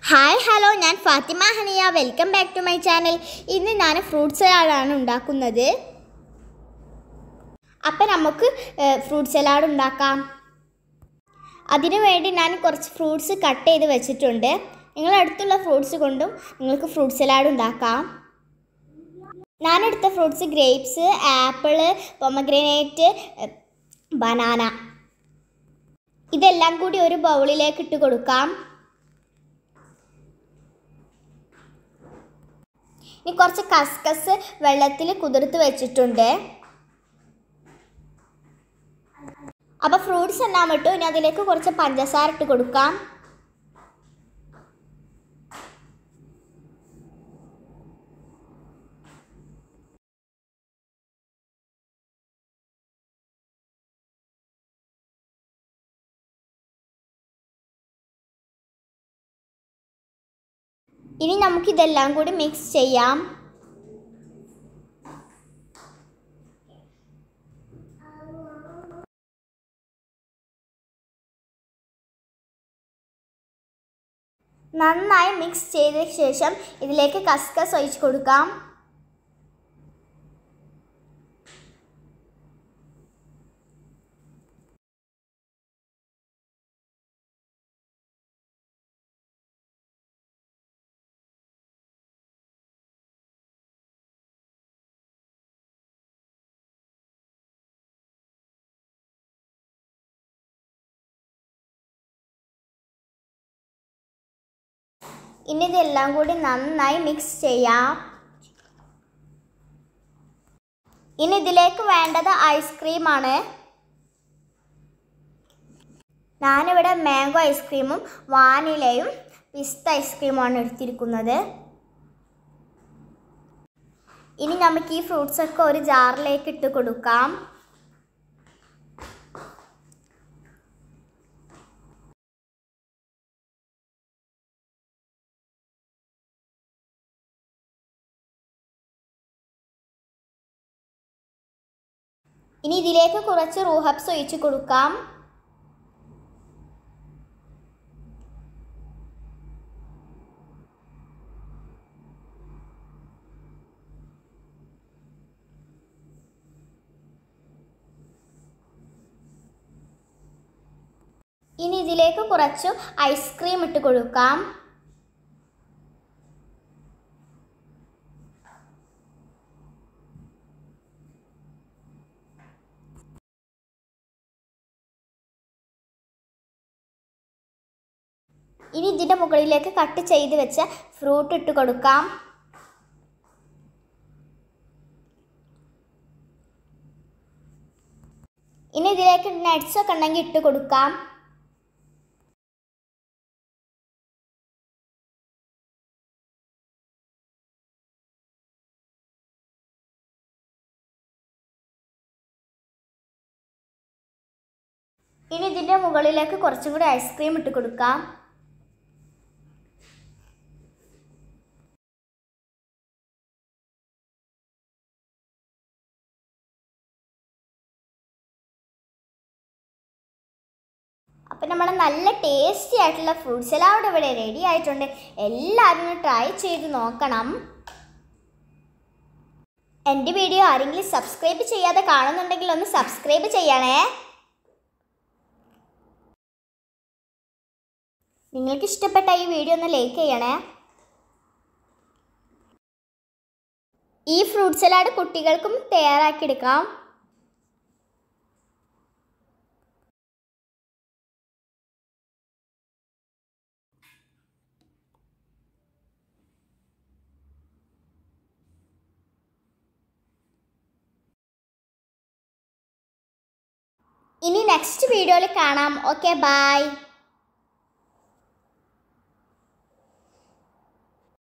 hi hello ഞാൻ Fathima Haniya welcome back to my channel ഇന്ന് ഞാൻ ഫ്രൂട്ട് സലാഡാണ് ഉണ്ടാക്കുന്നത് അപ്പം നമുക്ക് ഫ്രൂട്ട് സലാഡ് ഉണ്ടാക്കാം അതിനു വേണ്ടി ഞാൻ കുറച്ച് ഫ്രൂട്ട്സ് കട്ട് ചെയ്ത് വെച്ചിട്ടുണ്ട് നിങ്ങളുടെ അടുത്തുള്ള ഫ്രൂട്ട്സ് കൊണ്ടും നിങ്ങൾക്ക് ഫ്രൂട്ട് സലാഡ് ഉണ്ടാക്കാം ഞാനെടുത്ത fruits grapes apple pomegranate banana ഇതെല്ലാം കൂടി ഒരു ബൗളിലേക്ക് ഇട്ട് കൊടുക്കാം ഇനി കുറച്ച് കസ്കസ് വെള്ളത്തിൽ കുതിർത്ത് വെച്ചിട്ടുണ്ട് അപ്പോൾ ഫ്രൂട്ട്സ് എല്ലാം ഇട്ടു ഇനി അതിലേക്ക് കുറച്ച് പഞ്ചസാര ഇട്ട് കൊടുക്കാം ഇനി നമുക്കിതെല്ലാം കൂടി മിക്സ് ചെയ്യാം നന്നായി മിക്സ് ചെയ്ത ശേഷം ഇതിലേക്ക് കസ്കസ് ഒഴിച്ച് കൊടുക്കാം ഇനി ഇതെല്ലാം കൂടി നന്നായി മിക്സ് ചെയ്യാം ഇനി ഇതിലേക്ക് വേണ്ടത് ഐസ്ക്രീമാണ് ഞാനിവിടെ മാംഗോ ഐസ്ക്രീമും വാനിലയും പിസ്ത ഐസ്ക്രീമുമാണ് എടുത്തിരിക്കുന്നത് ഇനി നമുക്ക് ഈ ഫ്രൂട്ട്സ് ഒക്കെ ഒരു ജാറിലേക്ക് ഇട്ട് കൊടുക്കാം ഇനി ഇതിലേക്ക് കുറച്ച് റൂഹബ്സ് ഒഴിച്ച് കൊടുക്കാം ഇനി ഇതിലേക്ക് കുറച്ച് ഐസ്ക്രീം ഇട്ട് കൊടുക്കാം ഇനി ഇതിൻ്റെ മുകളിലേക്ക് കട്ട് ചെയ്ത് വെച്ച ഫ്രൂട്ട് ഇട്ട് കൊടുക്കാം ഇനി ഇതിലേക്ക് നട്ട്സ് ഒക്കെ ഉണ്ടെങ്കിൽ ഇട്ട് കൊടുക്കാം ഇനി ഇതിൻ്റെ മുകളിലേക്ക് കുറച്ചും കൂടി ഐസ്ക്രീം ഇട്ട് കൊടുക്കാം അപ്പം നമ്മൾ നല്ല ടേസ്റ്റി ആയിട്ടുള്ള ഫ്രൂട്ട് സലാഡ് ഇവിടെ റെഡി ആയിട്ടുണ്ട് എല്ലാവരും ഒന്ന് ട്രൈ ചെയ്ത് നോക്കണം എൻ്റെ വീഡിയോ ആരെങ്കിലും സബ്സ്ക്രൈബ് ചെയ്യാതെ കാണുന്നുണ്ടെങ്കിൽ ഒന്ന് സബ്സ്ക്രൈബ് ചെയ്യണേ നിങ്ങൾക്ക് ഇഷ്ടപ്പെട്ട ഈ വീഡിയോ ഒന്ന് ലൈക്ക് ചെയ്യണേ ഈ ഫ്രൂട്ട് സലാഡ് കുട്ടികൾക്കും തയ്യാറാക്കിയെടുക്കാം ഇനി നെക്സ്റ്റ് വീഡിയോയിൽ കാണാം ഓക്കെ ബൈ